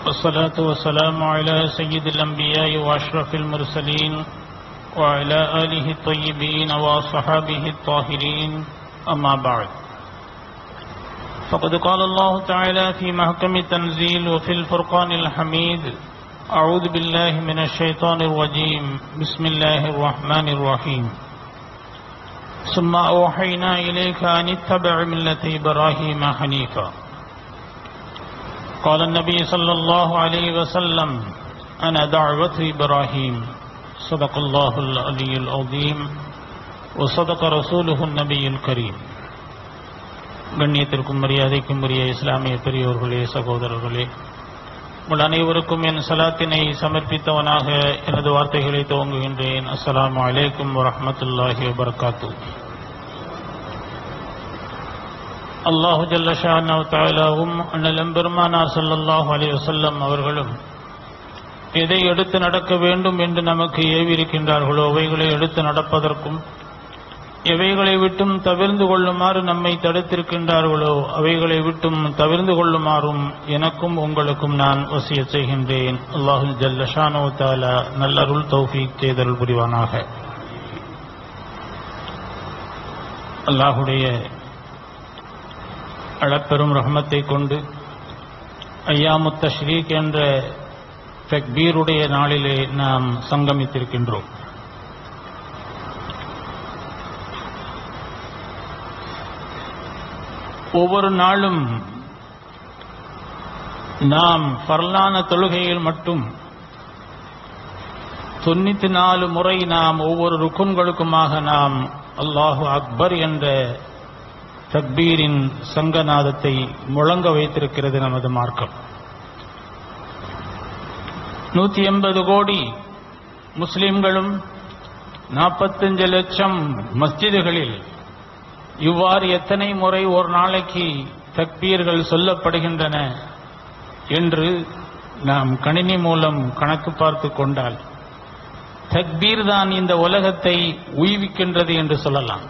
والصلاة والسلام على سيد الأنبياء وأشرف المرسلين وعلى آله الطيبين وصحابه الطاهرين أما بعد فقد قال الله تعالى في محكم التنزيل وفي الفرقان الحميد أعوذ بالله من الشيطان الرجيم بسم الله الرحمن الرحيم ثم أوحينا إليك أن اتبع ملة إبراهيم حنيفا قال النبي صلى الله عليه وسلم أنا دعوة إبراهيم صدق الله العلي العظيم وصدق رسوله النبي الكريم கண்ணியத்திற்கும் மரியாதைக்கும் உரிய இஸ்லாமிய பெரியோர்களே சகோதரர்களே உங்கள் அனைவருக்கும் என் சலாத்தினை சமர்ப்பித்தவனாக எனது வார்த்தைகளை துவங்குகின்றேன் அஸ்ஸலாமு அலைக்கும் வரஹ்மத்துல்லாஹி வபரகாத்து அல்லாஹு ஜல்லஷானா தாலாவும் அண்ணல் எம்பெருமானார் ஸல்லல்லாஹு அலைஹி வஸல்லம் அவர்களும் எதை எடுத்து நடக்க வேண்டும் என்று நமக்கு ஏவியிருக்கின்றார்களோ அவைகளை எடுத்து நடப்பதற்கும் எவைகளை விட்டும் தவிர்ந்து கொள்ளுமாறு நம்மை தடுத்திருக்கின்றார்களோ அவைகளை விட்டும் தவிர்ந்து கொள்ளுமாறும் எனக்கும் உங்களுக்கும் நான் வசிய செய்கின்றேன் அல்லாஹு ஜல்லஷானோ தாலா நல்லருள் தௌஃபீக் செய்தருள் புரிவானாக அல்லாஹுடைய அளப்பெரும் ரஹமத்தை கொண்டு ஐயாமுத்த ஷ்ரீக் என்ற தக்பீருடைய நாளிலே நாம் சங்கமித்திருக்கின்றோம் ஒவ்வொரு நாளும் நாம் பரலான தொழுகையில் மட்டும் தொண்ணூத்தி நாலு முறை நாம் ஒவ்வொரு ருக்குன்களுக்குமாக நாம் அல்லாஹு அக்பர் என்ற தக்பீரின் சங்கநாதத்தை முழங்க வைத்திருக்கிறது நமது மார்க்கம் நூத்தி எண்பது கோடி முஸ்லிம்களும் நாற்பத்தஞ்சு லட்சம் மஸ்ஜிதுகளில் இவ்வாறு எத்தனை முறை ஒரு நாளைக்கு தக்பீர்கள் சொல்லப்படுகின்றன என்று நாம் கணினி மூலம் கணக்கு பார்த்து கொண்டால் தக்பீர் தான் இந்த உலகத்தை உய்விக்கின்றது என்று சொல்லலாம்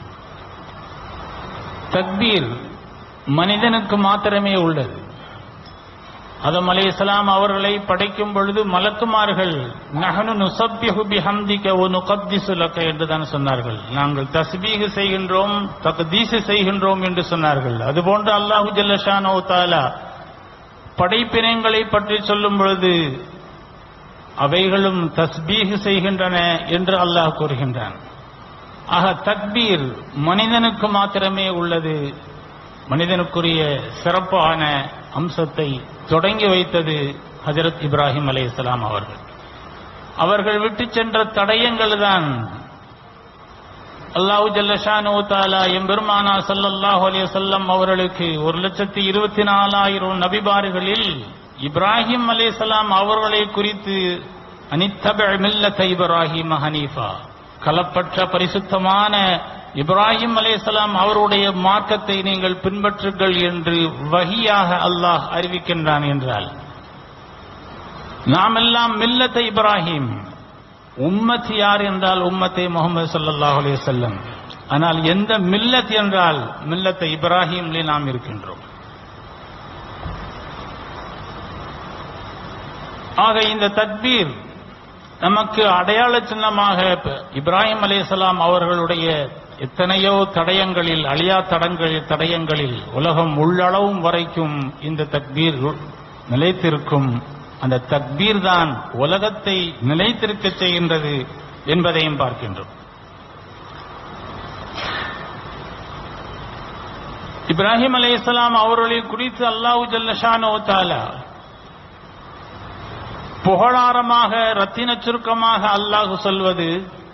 தக்பீர் மனிதனுக்கு மாத்திரமே உள்ளது அதம் அலே இஸ்லாம் அவர்களை படைக்கும் பொழுது மலக்குமார்கள் நகனு நுசப்பியகு பிஹம்திக்க ஒ நுகத்திசுலக்க என்று தான் சொன்னார்கள் நாங்கள் தஸ்பீகு செய்கின்றோம் தக்தீசு செய்கின்றோம் என்று சொன்னார்கள் அதுபோன்று அல்லாஹு ஜல்லஷானோ தாலா படைப்பினங்களை பற்றி சொல்லும் பொழுது அவைகளும் தஸ்பீகு செய்கின்றன என்று அல்லாஹ் கூறுகின்றான் ஆக தக்பீர் மனிதனுக்கு மாத்திரமே உள்ளது மனிதனுக்குரிய சிறப்பான அம்சத்தை தொடங்கி வைத்தது ஹஜரத் இப்ராஹிம் அலே இஸ்லாம் அவர்கள் அவர்கள் விட்டு சென்ற தடயங்கள் தான் அல்லாஹு ஜல்லஷானு தாலா எம்பெருமானா சல்லல்லாஹு அலைய சொல்லம் அவர்களுக்கு ஒரு லட்சத்தி இருபத்தி நாலாயிரம் நபிபாறுகளில் இப்ராஹிம் அலே சலாம் அவர்களை குறித்து அனித்தப மில்லத்த இப்ராஹிம் ஹனீஃபா கலப்பற்ற பரிசுத்தமான இப்ராஹிம் அலேசலாம் அவருடைய மார்க்கத்தை நீங்கள் பின்பற்றுங்கள் என்று வகியாக அல்லாஹ் அறிவிக்கின்றான் என்றால் நாம் எல்லாம் மில்லத்தை இப்ராஹிம் உம்மத் யார் என்றால் உம்மத்தை முகமது சல்லாஹ் அலே செல்லம் ஆனால் எந்த மில்லத் என்றால் மில்லத்தை இப்ராஹிம்லே நாம் இருக்கின்றோம் ஆக இந்த தத்பீர் நமக்கு அடையாள சின்னமாக இப்ராஹிம் அலேசலாம் அவர்களுடைய எத்தனையோ தடயங்களில் அழியா தடங்களில் தடயங்களில் உலகம் உள்ளளவும் வரைக்கும் இந்த தக்பீர் நிலைத்திருக்கும் அந்த தக்பீர் தான் உலகத்தை நிலைத்திருக்க செய்கின்றது என்பதையும் பார்க்கின்றோம் இப்ராஹிம் அலே இஸ்லாம் அவர்களை குறித்து அல்லாஹு ஜல்லஷானோ தாலா புகழாரமாக ரத்தின சுருக்கமாக அல்லாஹு சொல்வது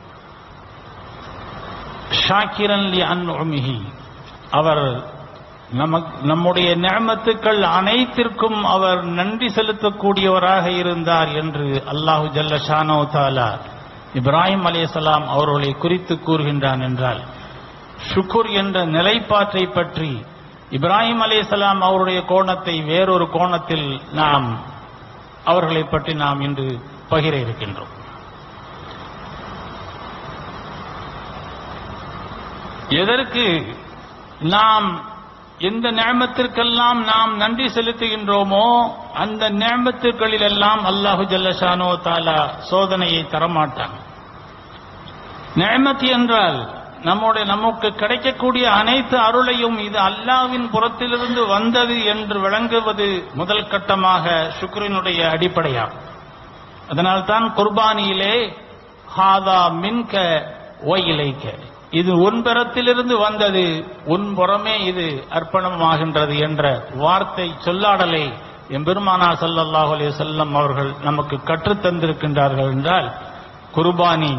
ஷாக்கிரன் லி அன்உமிஹி அவர் நமக்கு நம்முடைய நியமத்துக்கள் அனைத்திற்கும் அவர் நன்றி செலுத்தக்கூடியவராக இருந்தார் என்று அல்லாஹு ஜல்ல ஷானோ தாலா இப்ராஹிம் அலேசலாம் அவர்களை குறித்து கூறுகின்றான் என்றால் ஷுக்குர் என்ற நிலைப்பாற்றை பற்றி இப்ராஹிம் அலேசலாம் அவருடைய கோணத்தை வேறொரு கோணத்தில் நாம் அவர்களை பற்றி நாம் இன்று பகிர இருக்கின்றோம் எதற்கு நாம் எந்த நியமத்திற்கெல்லாம் நாம் நன்றி செலுத்துகின்றோமோ அந்த நியமத்துக்களிலெல்லாம் அல்லாஹு ஜல்லஷானோ தாலா சோதனையை தரமாட்டான் நியமத் என்றால் நம்முடைய நமக்கு கிடைக்கக்கூடிய அனைத்து அருளையும் இது அல்லாவின் புறத்திலிருந்து வந்தது என்று விளங்குவது முதல் கட்டமாக சுக்ரினுடைய அடிப்படையாகும் அதனால்தான் குர்பானியிலே ஹாதா மின்க ஒயிலைக்க இது உன்புறத்திலிருந்து வந்தது உன்புறமே இது அர்ப்பணமாகின்றது என்ற வார்த்தை சொல்லாடலை எம்பெருமானா ஸல்லல்லாஹு அலைஹி வஸல்லம் அவர்கள் நமக்கு கற்றுத் தந்திருக்கின்றார்கள் என்றால் குர்பானி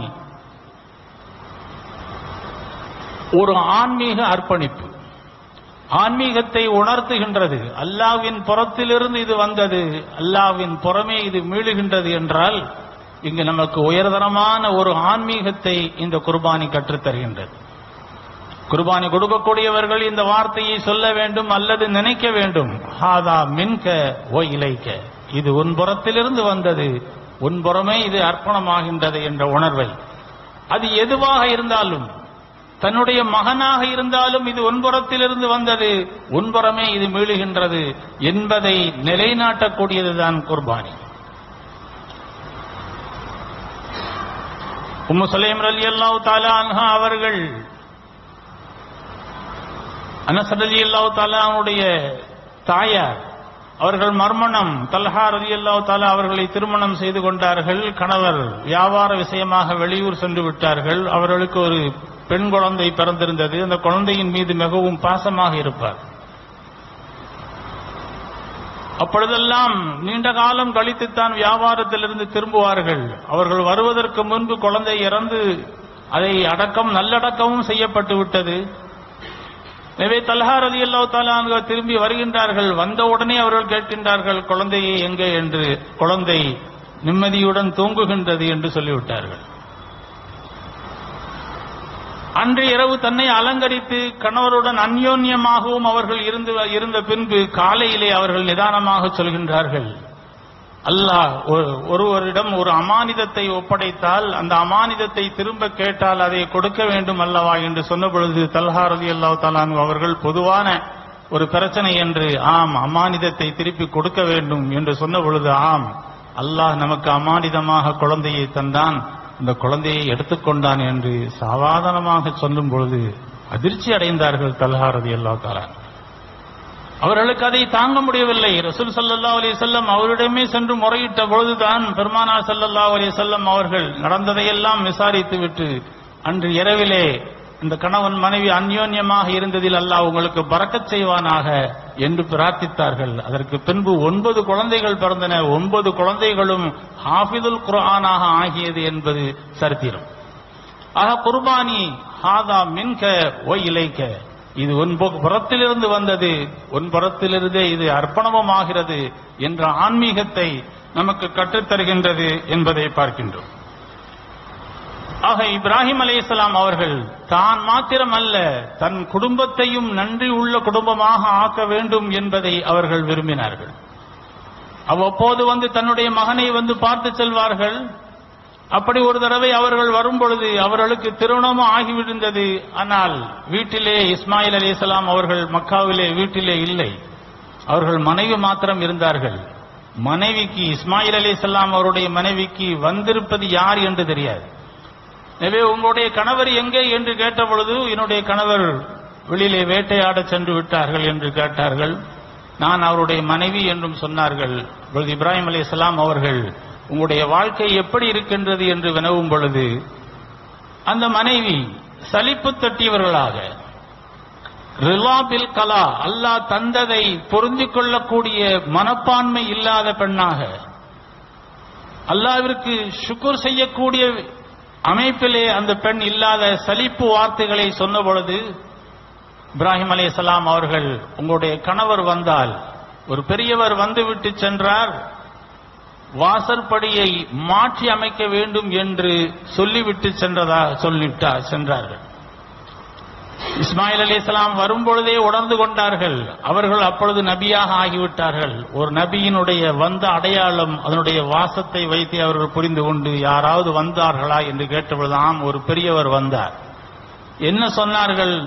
ஒரு ஆன்மீக அர்ப்பணிப்பு ஆன்மீகத்தை உணர்த்துகின்றது அல்லாவின் புறத்திலிருந்து இது வந்தது அல்லாவின் புறமே இது மீளுகின்றது என்றால் இங்கு நமக்கு உயர்தரமான ஒரு ஆன்மீகத்தை இந்த குர்பானி கற்றுத் தருகின்றது குர்பானி கொடுக்கக்கூடியவர்கள் இந்த வார்த்தையை சொல்ல வேண்டும் அல்லது நினைக்க வேண்டும் ஹாதா மின்க ஓ இலைக்க இது உன் புறத்திலிருந்து வந்தது உன் புறமே இது அர்ப்பணமாகின்றது என்ற உணர்வை அது எதுவாக இருந்தாலும் தன்னுடைய மகனாக இருந்தாலும் இது உன்புறத்திலிருந்து வந்தது உன்புறமே இது மீளுகின்றது என்பதை நிலைநாட்டக்கூடியதுதான் குர்பானி உம்மு சுலைம் அலி அல்லாஹ் தாலா அன்ஹா அவர்கள் அனஸ் அலி அல்லாஹ் தாலாவுடைய தாயார் அவர்கள் மர்மணம் தல்ஹா ரலி அல்லாஹ் தாலா அவர்களை திருமணம் செய்து கொண்டார்கள் கணவர் வியாபார விஷயமாக வெளியூர் சென்று விட்டார்கள் அவர்களுக்கு ஒரு பெண் குழந்தை பிறந்திருந்தது அந்த குழந்தையின் மீது மிகவும் பாசமாக இருப்பார் அப்பொழுதெல்லாம் நீண்ட காலம் கழித்துத்தான் வியாபாரத்திலிருந்து திரும்புவார்கள் அவர்கள் வருவதற்கு முன்பு குழந்தை இறந்து அதை அடக்கம் நல்லடக்கமும் செய்யப்பட்டு விட்டது எனவே தல்ஹா ரதி அல்லா திரும்பி வருகின்றார்கள் வந்த உடனே அவர்கள் கேட்கின்றார்கள் குழந்தையை எங்கே என்று குழந்தை நிம்மதியுடன் தூங்குகின்றது என்று சொல்லிவிட்டார்கள் அன்று இரவு தன்னை அலங்கரித்து கணவருடன் அந்யோன்யமாகவும் அவர்கள் இருந்து இருந்த பின்பு காலையிலே அவர்கள் நிதானமாக சொல்கின்றார்கள் அல்லாஹ் ஒரு- ஒருவரிடம் ஒரு அமானிதத்தை ஒப்படைத்தால் அந்த அமானிதத்தை திரும்ப கேட்டால் அதை கொடுக்க வேண்டும் அல்லவா என்று சொன்ன பொழுது தல்ஹா ரதி அல்லாஹ் அவர்கள் பொதுவான ஒரு பிரச்சனை என்று ஆம் அமானிதத்தை திருப்பி கொடுக்க வேண்டும் என்று சொன்ன பொழுது ஆம் அல்லாஹ் நமக்கு அமானிதமாக குழந்தையை தந்தான் இந்த குழந்தையை எடுத்துக்கொண்டான் என்று சாதாரணமாக சொல்லும் பொழுது அதிர்ச்சி அடைந்தார்கள் தல்ஹா ரதி அல்லாஹ் அவர்களுக்கு அதை தாங்க முடியவில்லை ரசூல் ஸல்லல்லாஹு அலைஹி வஸல்லம் அவரிடமே சென்று முறையிட்ட பொழுதுதான் பெருமானா ஸல்லல்லாஹு அலைஹி வஸல்லம் அவர்கள் நடந்ததையெல்லாம் விசாரித்துவிட்டு அன்று இரவிலே இந்த கணவன் மனைவி அந்யோன்யமாக இருந்ததில் அல்லாஹ் உங்களுக்கு பறக்கச் செய்வானாக என்று பிரார்த்தித்தார்கள் அதற்கு பின்பு ஒன்பது குழந்தைகள் பிறந்தன ஒன்பது குழந்தைகளும் ஹாஃபிதுல் குர்ஆனாக ஆகியது என்பது சரித்திரம் ஆக குர்பானி ஹாதா மின்க ஒ இலைக்க இது உன் பு- புறத்திலிருந்து வந்தது உன் புறத்திலிருந்தே இது அர்ப்பணமும் ஆகிறது என்ற ஆன்மீகத்தை நமக்கு கற்றுத்தருகின்றது என்பதை பார்க்கின்றோம் ஆக இப்ராஹிம் அலைஹிஸ்ஸலாம் அவர்கள் தான் மாத்திரம் அல்ல தன் குடும்பத்தையும் நன்றி உள்ள குடும்பமாக ஆக்க வேண்டும் என்பதை அவர்கள் விரும்பினார்கள் அவ்வப்போது வந்து தன்னுடைய மகனை வந்து பார்த்து செல்வார்கள் அப்படி ஒரு தடவை அவர்கள் வரும் பொழுது அவர்களுக்கு திருமணமும் ஆகிவிருந்தது ஆனால் வீட்டிலே இஸ்மாயில் அலிஸ்லாம் அவர்கள் மக்காவிலே வீட்டிலே இல்லை அவர்கள் மனைவி மாத்திரம் இருந்தார்கள் மனைவிக்கு இஸ்மாயில் அலிஸ்லாம் அவருடைய மனைவிக்கு வந்திருப்பது யார் என்று தெரியாது எனவே உங்களுடைய கணவர் எங்கே என்று கேட்ட பொழுது என்னுடைய கணவர் வெளியிலே வேட்டையாடச் சென்று விட்டார்கள் என்று கேட்டார்கள் நான் அவருடைய மனைவி என்றும் சொன்னார்கள் பொழுது இப்ராஹிம் அலைஹிஸ்ஸலாம் அவர்கள் உங்களுடைய வாழ்க்கை எப்படி இருக்கின்றது என்று வினவும் பொழுது அந்த மனைவி சலிப்பு தட்டியவர்களாக ரிலாபில் கலா அல்லாஹ் தந்ததை பொருந்திக் கொள்ளக்கூடிய மனப்பான்மை இல்லாத பெண்ணாக அல்லாவிற்கு ஷுக்குர் செய்யக்கூடிய அமைப்பிலே அந்த பெண் இல்லாத சலிப்பு வார்த்தைகளை சொன்ன பொழுது இப்ராஹிம் அலைஹிஸ்ஸலாம் அவர்கள் உங்களுடைய கணவர் வந்தால் ஒரு பெரியவர் வந்துவிட்டு சென்றார் வாசற்படியை மாற்றி அமைக்க வேண்டும் என்று சொல்லிவிட்டு சென்றதா சொல்லிவிட்டா சென்றார்கள் இஸ்மாயில் அலிஸ்லாம் வரும்பொழுதே உணர்ந்து கொண்டார்கள் அவர்கள் அப்பொழுது நபியாக ஆகிவிட்டார்கள் ஒரு நபியினுடைய வந்த அடையாளம் அதனுடைய வாசத்தை வைத்து அவர்கள் புரிந்து கொண்டு யாராவது வந்தார்களா என்று கேட்டபொழுது ஆம் ஒரு பெரியவர் வந்தார் என்ன சொன்னார்கள்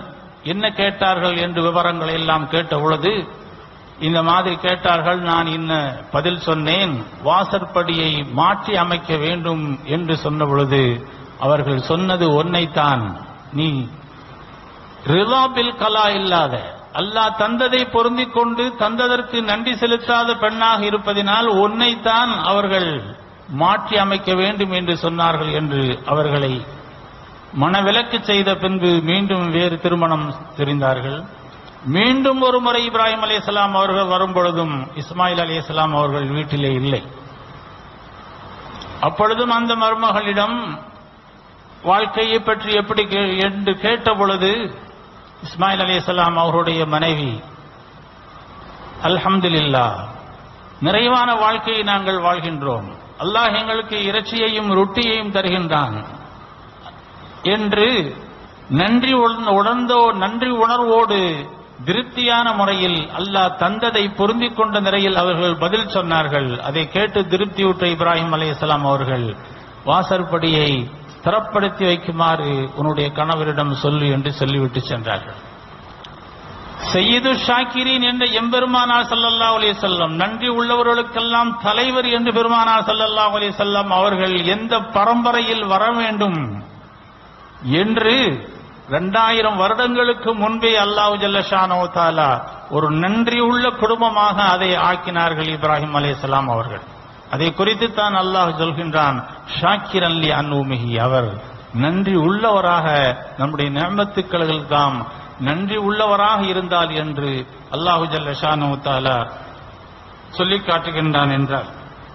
என்ன கேட்டார்கள் என்று விவரங்களை எல்லாம் கேட்ட பொழுது இந்த மாதிரி கேட்டார்கள் நான் இன்ன பதில் சொன்னேன் வாசற்படியை மாற்றி அமைக்க வேண்டும் என்று சொன்ன பொழுது அவர்கள் சொன்னது ஒன்னைத்தான் நீ ரிலாபில் கலா இல்லாத அல்லாஹ் தந்ததை பொருந்திக் கொண்டு தந்ததற்கு நன்றி செலுத்தாத பெண்ணாக இருப்பதினால் ஒன்னைத்தான் அவர்கள் மாற்றி அமைக்க வேண்டும் என்று சொன்னார்கள் என்று அவர்களை மனவிலக்கு செய்த பின்பு மீண்டும் வேறு திருமணம் தெரிந்தார்கள் மீண்டும் ஒரு முறை இப்ராஹிம் அலையாம் அவர்கள் வரும் பொழுதும் இஸ்மாயில் அலையாம் அவர்கள் வீட்டிலே இல்லை அப்பொழுதும் அந்த மருமகளிடம் வாழ்க்கையை பற்றி எப்படி கே- என்று கேட்ட பொழுது இஸ்மாயில் அலையாம் அவருடைய மனைவி அல்ஹம்துலில்லா நிறைவான வாழ்க்கையை நாங்கள் வாழ்கின்றோம் அல்லாஹ் எங்களுக்கு இறைச்சியையும் ரொட்டியையும் தருகின்றான் என்று நன்றி உணர்ந்த- உணர்ந்தோ நன்றி உணர்வோடு திருப்தியான முறையில் அல்லாஹ் தந்ததை பொருந்திக் கொண்ட நிலையில் அவர்கள் பதில் சொன்னார்கள் அதை கேட்டு திருப்தியுற்ற இப்ராஹிம் அலைஹிஸ்ஸலாம் அவர்கள் வாசற்படியை ஸ்திரப்படுத்தி வைக்குமாறு உன்னுடைய கணவரிடம் சொல்லு என்று சொல்லிவிட்டு சென்றார்கள் செய்யது ஷாக்கிரீன் என்ற எம்பெருமானார் ஸல்லல்லாஹு அலைஹி வஸல்லம் நன்றி உள்ளவர்களுக்கெல்லாம் தலைவர் என்று பெருமானார் ஸல்லல்லாஹு அலைஹி வஸல்லம் அவர்கள் எந்த பரம்பரையில் வர வேண்டும் என்று இரண்டாயிரம் வருடங்களுக்கு முன்பே அல்லாஹ் ஜல்லஷானோ தாலா ஒரு நன்றி உள்ள குடும்பமாக அதை ஆக்கினார்கள் இப்ராஹிம் அலைஹிஸ்ஸலாம் அவர்கள் அதை குறித்து தான் அல்லாஹ் சொல்கின்றான் ஷாக்கிரன் லி அன்னூமிஹி அவர் நன்றி உள்ளவராக நம்முடைய நியமத்துக்கள் தாம் நன்றி உள்ளவராக இருந்தால் என்று அல்லாஹு ஜல்லஷானோ தாலா சொல்லி காட்டுகின்றான் என்றார்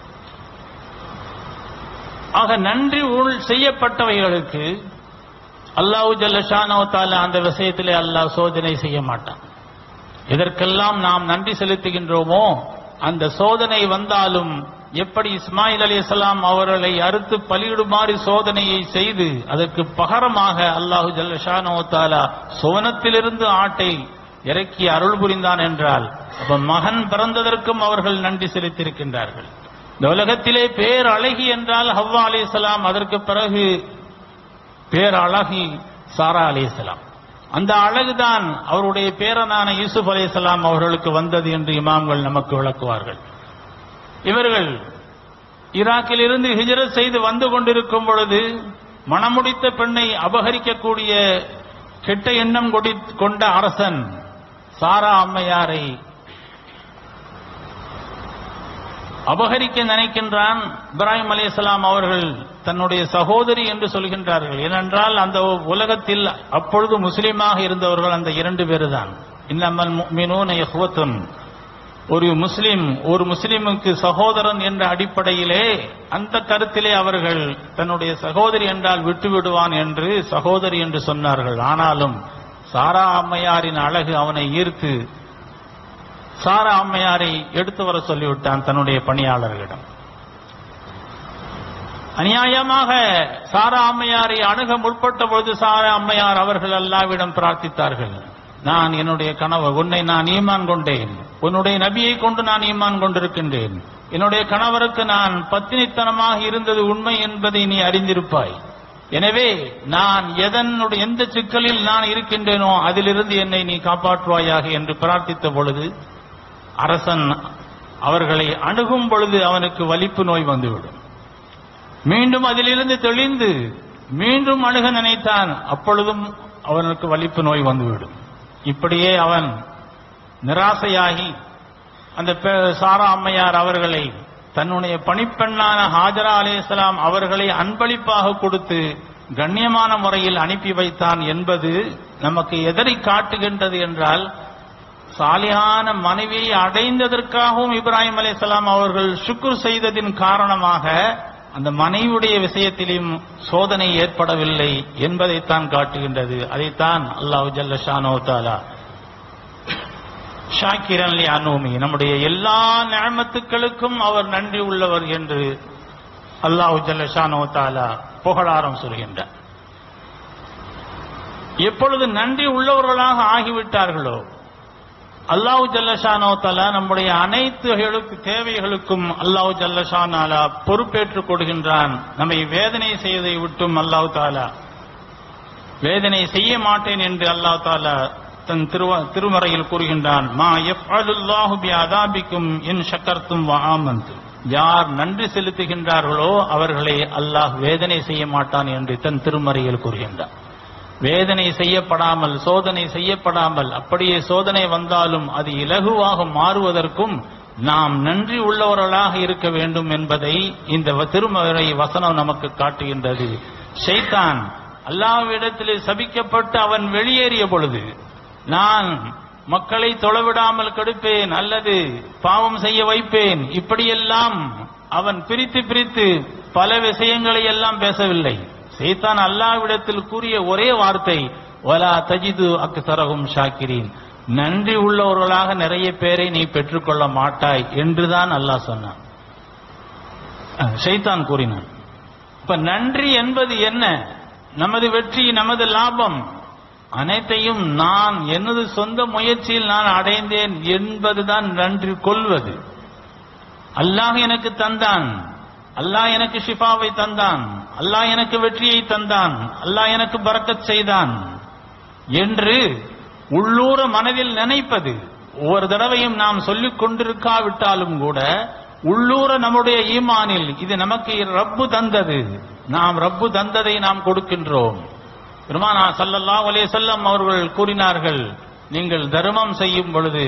ஆக நன்றி உள் செய்யப்பட்டவைகளுக்கு அல்லாஹு ஜல்லஷானோ தாலா அந்த விஷயத்திலே அல்லாஹ் சோதனை செய்ய மாட்டான் எதற்கெல்லாம் நாம் நன்றி செலுத்துகின்றோமோ அந்த சோதனை வந்தாலும் எப்படி இஸ்மாயில் அலிஸ்லாம் அவர்களை அறுத்து பலியிடுமாறு சோதனையை செய்து அதற்கு பகரமாக அல்லாஹு ஜல்லஷானோ தாலா சுவனத்திலிருந்து ஆட்டை இறக்கி அருள் புரிந்தான் என்றால் அப்ப மகன் பிறந்ததற்கும் அவர்கள் நன்றி செலுத்தியிருக்கின்றார்கள் இந்த உலகத்திலே பேர் அழகி என்றால் ஹவ்வா அலிஸ்லாம் அதற்கு பிறகு பேரழகி சாரா அலிஸ்லாம் அந்த அழகுதான் அவருடைய பேரனான யூசுப் அலிஸ்லாம் அவர்களுக்கு வந்தது என்று இமாம்கள் நமக்கு விளக்குவார்கள் இவர்கள் ஈராக்கில் இருந்து ஹிஜரத் செய்து வந்து கொண்டிருக்கும் பொழுது மணமுடித்த பெண்ணை அபகரிக்கக்கூடிய கெட்ட எண்ணம் கொடி- கொண்ட அரசன் சாரா அம்மையாரை அபகரிக்க நினைக்கின்றான் இப்ராஹிம் அலைஹிஸ்ஸலாம் அவர்கள் தன்னுடைய சகோதரி என்று சொல்கின்றார்கள் ஏனென்றால் அந்த உலகத்தில் அப்பொழுது முஸ்லீமாக இருந்தவர்கள் அந்த இரண்டு பேருதான் இன்னமல் முஃமினூன இஹ்வத்துன் ஒரு முஸ்லிம் ஒரு முஸ்லிமுக்கு சகோதரன் என்ற அடிப்படையிலே அந்த கருத்திலே அவர்கள் தன்னுடைய சகோதரி என்றால் விட்டு விடுவான் என்று சகோதரி என்று சொன்னார்கள் ஆனாலும் சாரா அம்மையாரின் அழகு அவனை ஈர்த்து சாரா அம்மையாரை எடுத்து வர சொல்லிவிட்டான் தன்னுடைய பணியாளர்களிடம் அநியாயமாக சாரா அம்மையாரை அணுக முற்பட்ட பொழுது சாரா அம்மையார் அவர்கள் அல்லாவிடம் பிரார்த்தித்தார்கள் நான் என்னுடைய கணவர் உன்னை நான் ஈமான் கொண்டேன் உன்னுடைய நபியை கொண்டு நான் ஈமான் கொண்டிருக்கின்றேன் என்னுடைய கணவருக்கு நான் பத்தினித்தனமாக இருந்தது உண்மை என்பதை நீ அறிந்திருப்பாய் எனவே நான் எதனுடைய எந்த சிக்கலில் நான் இருக்கின்றேனோ அதிலிருந்து என்னை நீ காப்பாற்றுவாயாக என்று பிரார்த்தித்த பொழுது அரசன் அவர்களை அணுகும் பொழுது அவனுக்கு வலிப்பு நோய் வந்துவிடும் மீண்டும் அதிலிருந்து தெளிந்து மீண்டும் அணுக நினைத்தான் அப்பொழுதும் அவனுக்கு வலிப்பு நோய் வந்துவிடும் இப்படியே அவன் நிராசையாகி அந்த பெ- சாரா அம்மையார் அவர்களை தன்னுடைய பணிப்பெண்ணான ஹாஜரா அலைஹிஸ்ஸலாம் அவர்களை அன்பளிப்பாக கொடுத்து கண்ணியமான முறையில் அனுப்பி வைத்தான் என்பது நமக்கு எதனை காட்டுகின்றது என்றால் சாலியான மனைவியை அடைந்ததற்காகவும் இப்ராஹிம் அலைஹிஸ்ஸலாம் அவர்கள் சுக்குர் செய்ததின் காரணமாக அந்த மனைவியுடைய விஷயத்திலும் சோதனை ஏற்படவில்லை என்பதைத்தான் காட்டுகின்றது அதைத்தான் அல்லாஹ் ஜல்ல ஷானோ தாலா ஷாக்கிரன் லி அனூமி நம்முடைய எல்லா நியமத்துக்களுக்கும் அவர் நன்றி உள்ளவர் என்று அல்லாஹ் ஜல்ல ஷானோ தாலா புகழாரம் சொல்கின்றார் எப்பொழுது நன்றி உள்ளவர்களாக ஆகிவிட்டார்களோ அல்லாஹ் ஜல்லஷானோ தலா நம்முடைய அனைத்து ஹெழுக்கு தேவைகளுக்கும் அல்லாஹ் ஜல்லஷானாலா பொறுப்பேற்றுக் கொள்கின்றான் நம்மை வேதனை செய்வதை விட்டும் அல்லாஹ் தாலா வேதனை செய்ய மாட்டேன் என்று அல்லாஹ் தாலா தன் திருவ- திருமறையில் கூறுகின்றான் மா யஃஅலுல்லாஹு பி அதாபிக்கும் இன் ஷக்கர்த்தும் வ ஆமன்தும் யார் நன்றி செலுத்துகின்றார்களோ அவர்களை அல்லாஹ் வேதனை செய்ய மாட்டான் என்று தன் திருமறையில் கூறுகின்றான் வேதனை செய்யப்படாமல் சோதனை செய்யப்படாமல் அப்படியே சோதனை வந்தாலும் அது இலகுவாக மாறுவதற்கும் நாம் நன்றி உள்ளவர்களாக இருக்க வேண்டும் என்பதை இந்த வ- திருமறை வசனம் நமக்கு காட்டுகின்றது ஷைத்தான் அல்லாஹ்விடத்திலே சபிக்கப்பட்டு அவன் வெளியேறிய பொழுது நான் மக்களை தொலைவிடாமல் கெடுப்பேன் அல்லது பாவம் செய்ய வைப்பேன் இப்படியெல்லாம் அவன் பிரித்து பிரித்து பல விஷயங்களை எல்லாம் பேசவில்லை சைத்தான் அல்லாவிடத்தில் கூறிய ஒரே வார்த்தை வலா தஜிது அக்சரகும் ஷாக்கிரீன் நன்றி உள்ளவர்களாக நிறைய பேரை நீ பெற்றுக்கொள்ள மாட்டாய் என்றுதான் அல்லாஹ் சொன்னான் அஹ், ஷைத்தான் கூறினான் இப்ப நன்றி என்பது என்ன நமது வெற்றி நமது லாபம் அனைத்தையும் நான் எனது சொந்த முயற்சியில் நான் அடைந்தேன் என்பதுதான் நன்றி கொள்வது அல்லாஹ் எனக்கு தந்தான் அல்லாஹ் எனக்கு ஷிஃபாவை தந்தான் அல்லாஹ் எனக்கு வெற்றியை தந்தான் அல்லாஹ் எனக்கு பறக்கச் செய்தான் என்று உள்ளூர மனதில் நினைப்பது ஒவ்வொரு தடவையும் நாம் சொல்லிக் கொண்டிருக்காவிட்டாலும் கூட உள்ளூர நம்முடைய ஈமானில் இது நமக்கு ரப்பு தந்தது நாம் ரப்பு தந்ததை நாம் கொடுக்கின்றோம் பெருமானா ஸல்லல்லாஹு அலைஹி வஸல்லம் அவர்கள் கூறினார்கள் நீங்கள் தர்மம் செய்யும் பொழுது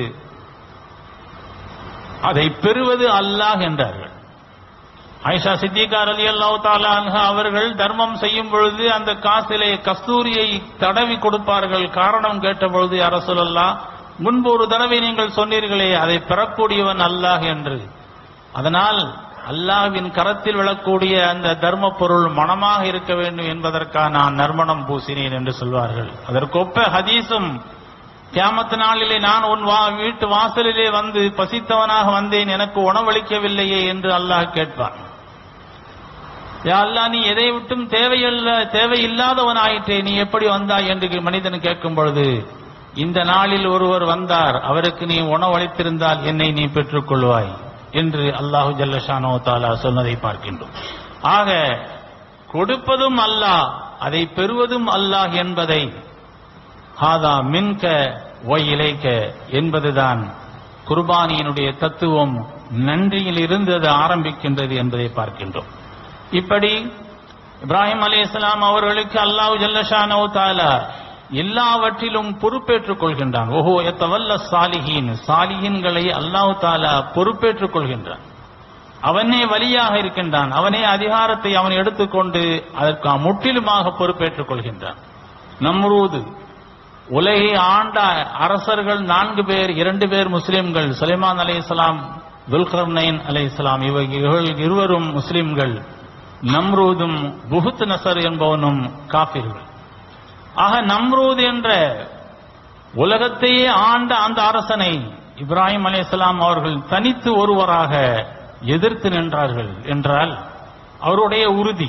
அதை பெறுவது அல்லாஹ் என்றார்கள் ஆயிஷா சித்திகா ரலியல்லாஹு தஆலா அன்ஹா அவர்கள் தர்மம் செய்யும் பொழுது அந்த காசிலே கஸ்தூரியை தடவி கொடுப்பார்கள் காரணம் கேட்ட பொழுது யா ரசூலல்லாஹ் முன்பு ஒரு தடவை நீங்கள் சொன்னீர்களே அதை பெறக்கூடியவன் அல்லாஹ் என்று அதனால் அல்லாஹ்வின் கரத்தில் விழக்கூடிய அந்த தர்ம பொருள் மனமாக இருக்க வேண்டும் என்பதற்காக நான் நறுமணம் பூசினேன் என்று சொல்வார்கள் அதற்கொப்ப ஹதீஸும் கியாமத்து நாளிலே நான் உன் வா வீட்டு வாசலிலே வந்து பசித்தவனாக வந்தேன் எனக்கு உணவளிக்கவில்லையே என்று அல்லாஹ் கேட்பான் யா அல்லாஹ் நீ எதை விட்டும் தேவையில்ல தேவையில்லாதவன் ஆயிற்றே நீ எப்படி வந்தாய் என்று மனிதன் கேட்கும் பொழுது இந்த நாளில் ஒருவர் வந்தார் அவருக்கு நீ உணவளித்திருந்தால் என்னை நீ பெற்றுக் கொள்வாய் என்று அல்லாஹு ஜல்லஷானோ தாலா சொன்னதை பார்க்கின்றோம் ஆக கொடுப்பதும் அல்லாஹ் அதை பெறுவதும் அல்லாஹ் என்பதை ஹாதா மின்க ஒய் இலைக்க என்பதுதான் குர்பானியினுடைய தத்துவம் நன்றியில் இருந்து அது ஆரம்பிக்கின்றது என்பதை பார்க்கின்றோம் இப்படி இப்ராஹிம் அலைஹிஸ்ஸலாம் அவர்களுக்கு அல்லாஹ் ஜல்லஷானோ தாலா எல்லாவற்றிலும் பொறுப்பேற்றுக் கொள்கின்றான் ஓஹோ எத்தவல்ல சாலிஹீன் சாலிஹீன்களை அல்லாஹ் தாலா பொறுப்பேற்றுக் கொள்கின்றான் அவனே வலியாக இருக்கின்றான் அவனே அதிகாரத்தை அவன் எடுத்துக்கொண்டு அதற்கு முற்றிலுமாக பொறுப்பேற்றுக் கொள்கின்றான் நம்ரூது உலகை ஆண்ட அரசர்கள் நான்கு பேர் இரண்டு பேர் முஸ்லிம்கள் சுலைமான் அலைஹிஸ்ஸலாம் துல்கர்னைன் அலைஹிஸ்ஸலாம் இவர்கள் இருவரும் முஸ்லிம்கள் நம்ரூதும் புகுத் நசர் என்பவனும் காபிர்கள் ஆக நம்ரூத் என்ற உலகத்தையே ஆண்ட அந்த அரசனை இப்ராஹிம் அலைஹிஸ்ஸலாம் அவர்கள் தனித்து ஒருவராக எதிர்த்து நின்றார்கள் என்றால் அவருடைய உறுதி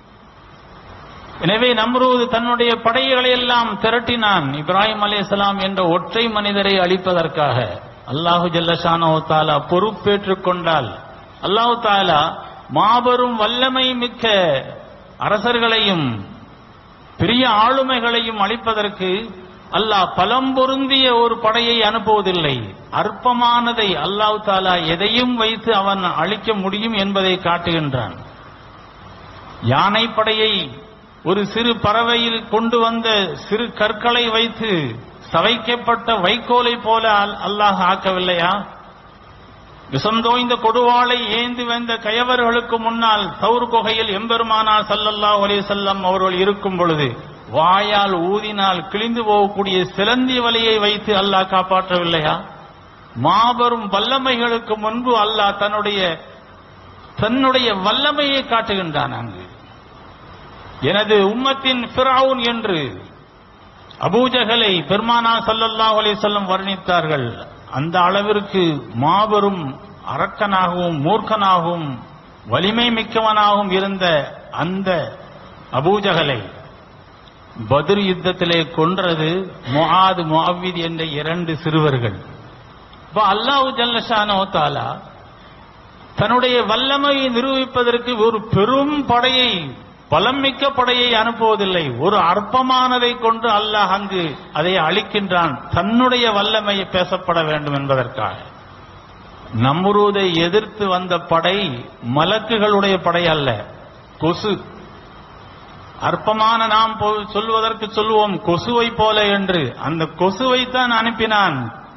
எனவே நம்ரூது தன்னுடைய படைகளை எல்லாம் திரட்டினான் இப்ராஹிம் அலைஹிஸ்ஸலாம் என்ற ஒற்றை மனிதரை அழிப்பதற்காக அல்லாஹு ஜல்லஷானோ தாலா பொறுப்பேற்றுக் கொண்டால் அல்லாஹு தாலா மாபெரும் வல்லமை மிக்க அரசர்களையும் பெரிய ஆளுமைகளையும் அளிப்பதற்கு அல்லாஹ் பலம் பொருந்திய ஒரு படையை அனுப்புவதில்லை அற்பமானதை அல்லாஹ் தாலா எதையும் வைத்து அவன் அழிக்க முடியும் என்பதை காட்டுகின்றான் யானை படையை ஒரு சிறு பறவையில் கொண்டு வந்த சிறு கற்களை வைத்து சவைக்கப்பட்ட வைக்கோலை போல அல்- அல்லாஹ் ஆக்கவில்லையா விஷந்தோய்ந்த கொடுவாளை ஏந்தி வந்த கயவர்களுக்கு முன்னால் சவுர் குகையில் எம்பெருமானார் ஸல்லல்லாஹு அலைஹி வஸல்லம் அவர்கள் இருக்கும் பொழுது வாயால் ஊதினால் கிழிந்து போகக்கூடிய சிலந்தி வலையை வைத்து அல்லாஹ் காப்பாற்றவில்லையா மாபெரும் வல்லமைகளுக்கு முன்பு அல்லாஹ் தன்னுடைய தன்னுடைய வல்லமையை காட்டுகின்றான் அங்கு எனது உம்மத்தின் ஃபிரவுன் என்று அபூஜகலை பெருமானா ஸல்லல்லாஹு அலைஹி வஸல்லம் வர்ணித்தார்கள் அந்த அளவிற்கு மாபெரும் அரக்கனாகவும் மூர்க்கனாகவும் வலிமை மிக்கவனாகவும் இருந்த அந்த அபூஜகலை பத்ர் யுத்தத்திலே கொன்றது முஆத் முஅவ்வித் என்ற இரண்டு சிறுவர்கள் இப்ப அல்லாஹ் ஜல்லஷானோ தாலா தன்னுடைய வல்லமையை நிரூபிப்பதற்கு ஒரு பெரும் படையை பலம் மிக்க படையை அனுப்புவதில்லை ஒரு அற்பமானதை கொண்டு அல்லாஹ் அங்கு அதை அழிக்கின்றான் தன்னுடைய வல்லமை பேசப்பட வேண்டும் என்பதற்காக நம்ருதை எதிர்த்து வந்த படை மலக்குகளுடைய படை அல்ல கொசு அற்பமான நாம் போ- சொல்வதற்கு சொல்லுவோம் கொசுவை போல என்று அந்த கொசுவை தான் அனுப்பினான்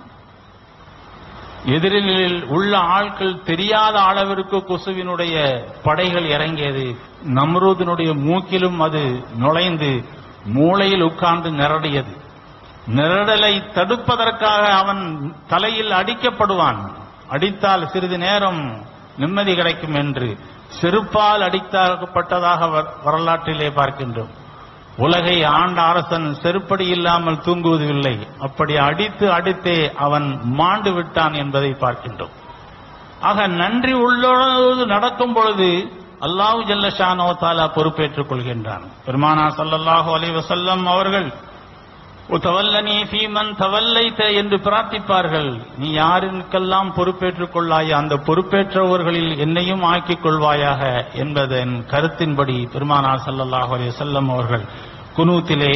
எதிரில் உள்ள ஆட்கள் தெரியாத அளவிற்கு கொசுவினுடைய படைகள் இறங்கியது நம்ரூதினுடைய மூக்கிலும் அது நுழைந்து மூளையில் உட்கார்ந்து நிரடியது நிரடலை தடுப்பதற்காக அவன் தலையில் அடிக்கப்படுவான் அடித்தால் சிறிது நேரம் நிம்மதி கிடைக்கும் என்று செருப்பால் அடித்தாக்கப்பட்டதாக வ- வரலாற்றிலே பார்க்கின்றோம் உலகை ஆண்ட அரசன் செருப்படி இல்லாமல் தூங்குவதில்லை அப்படி அடித்து அடித்தே அவன் மாண்டு விட்டான் என்பதை பார்க்கின்றோம் ஆக நன்றி உள்ளோடு நடக்கும் பொழுது அல்லாஹ் ஜல்லஷானோ தாலா பொறுப்பேற்றுக் கொள்கின்றான் பெருமானா ஸல்லல்லாஹு அலைஹி வஸல்லம் அவர்கள் தவல்லனி ஃபீமன் தவல்லைத்த என்று பிரார்த்திப்பார்கள் நீ யாருக்கெல்லாம் பொறுப்பேற்றுக் கொள்ளாய் அந்த பொறுப்பேற்றவர்களில் என்னையும் ஆக்கிக் கொள்வாயாக என்பதன் கருத்தின்படி பெருமானார் ஸல்லல்லாஹு அலைஹி வஸல்லம் அவர்கள் குனூத்திலே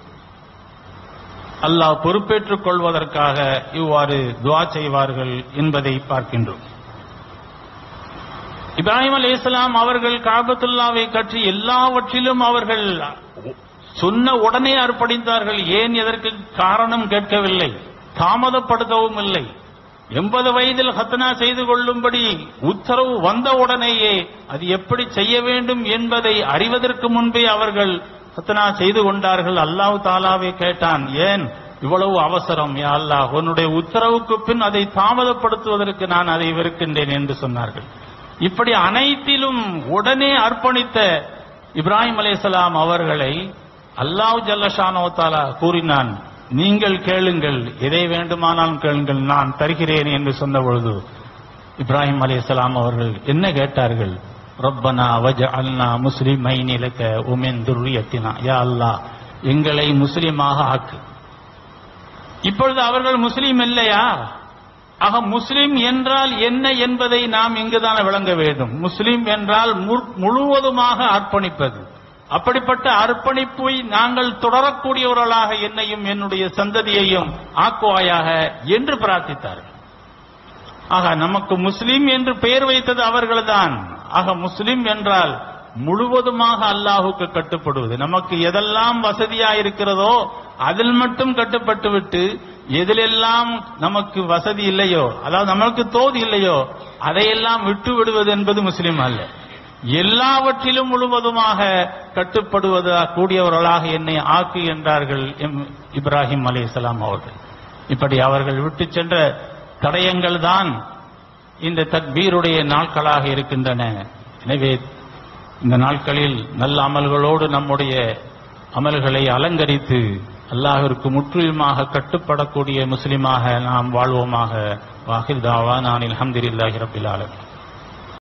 அல்லாஹ் பொறுப்பேற்றுக் கொள்வதற்காக இவ்வாறு துஆ செய்வார்கள் என்பதை பார்க்கின்றோம் இப்ராஹிம் அலைஹிஸ்ஸலாம் அவர்கள் காபத்துல்லாவை கற்றி எல்லாவற்றிலும் அவர்கள் சொன்ன உடனே அர்ப்பணித்தார்கள் ஏன் எதற்கு காரணம் கேட்கவில்லை தாமதப்படுத்தவும் இல்லை எண்பது வயதில் ஹத்னா செய்து கொள்ளும்படி உத்தரவு வந்த உடனேயே அது எப்படி செய்ய வேண்டும் என்பதை அறிவதற்கு முன்பே அவர்கள் ஹத்னா செய்து கொண்டார்கள் அல்லாஹ் தாலாவை கேட்டான் ஏன் இவ்வளவு அவசரம் யா அல்லாஹ் உன்னுடைய உத்தரவுக்கு பின் அதை தாமதப்படுத்துவதற்கு நான் அதை வெறுக்கின்றேன் என்று சொன்னார்கள் இப்படி அனைத்திலும் உடனே அர்ப்பணித்த இப்ராஹிம் அலைஹிஸ்ஸலாம் அவர்களை அல்லாஹ் ஜல்லஷானோ தாலா கூறினான் நீங்கள் கேளுங்கள் எதை வேண்டுமானாலும் கேளுங்கள் நான் தருகிறேன் என்று சொன்ன பொழுது இப்ராஹிம் அலைஹிஸ்ஸலாம் அவர்கள் என்ன கேட்டார்கள் ரப்பனா வஜஅல்னா முஸ்லிமைன் இலக்க உமின் துர்ரியத்தினா யா அல்லாஹ் எங்களை முஸ்லிமாக ஆக்கு இப்பொழுது அவர்கள் முஸ்லிம் இல்லையா ஆக முஸ்லிம் என்றால் என்ன என்பதை நாம் இங்குதான விளங்க வேண்டும் முஸ்லிம் என்றால் முற்- முழுவதுமாக அர்ப்பணிப்பது அப்படிப்பட்ட அர்ப்பணிப்பை நாங்கள் தொடரக்கூடியவர்களாக என்னையும் என்னுடைய சந்ததியையும் ஆக்குவாயாக என்று பிரார்த்தித்தார்கள் ஆக நமக்கு முஸ்லிம் என்று பெயர் வைத்தது அவர்கள்தான் ஆக முஸ்லிம் என்றால் முழுவதுமாக அல்லாஹுக்கு கட்டுப்படுவது நமக்கு எதெல்லாம் வசதியா இருக்கிறதோ அதில் மட்டும் கட்டுப்பட்டு விட்டு எதிலெல்லாம் நமக்கு வசதி இல்லையோ அதாவது நமக்கு தோது இல்லையோ அதையெல்லாம் விட்டு விடுவது என்பது முஸ்லிம் அல்ல எல்லாவற்றிலும் முழுவதுமாக கட்டுப்படுவது கூடியவர்களாக என்னை ஆக்கு என்றார்கள் எம் இப்ராஹிம் அலைஹிஸ்ஸலாம் அவர்கள் இப்படி அவர்கள் விட்டு சென்ற தடயங்கள் தான் இந்த தக்பீருடைய நாட்களாக இருக்கின்றன எனவே இந்த நாட்களில் நல்ல அமல்களோடு நம்முடைய அமல்களை அலங்கரித்து அல்லாஹிற்கு முற்றிலுமாக கட்டுப்படக்கூடிய முஸ்லிமாக நாம் வாழ்வோமாக வாஹிர் தாவா நான் அல்ஹம்துலில்லாஹி ரப்பில் ஆலமீன்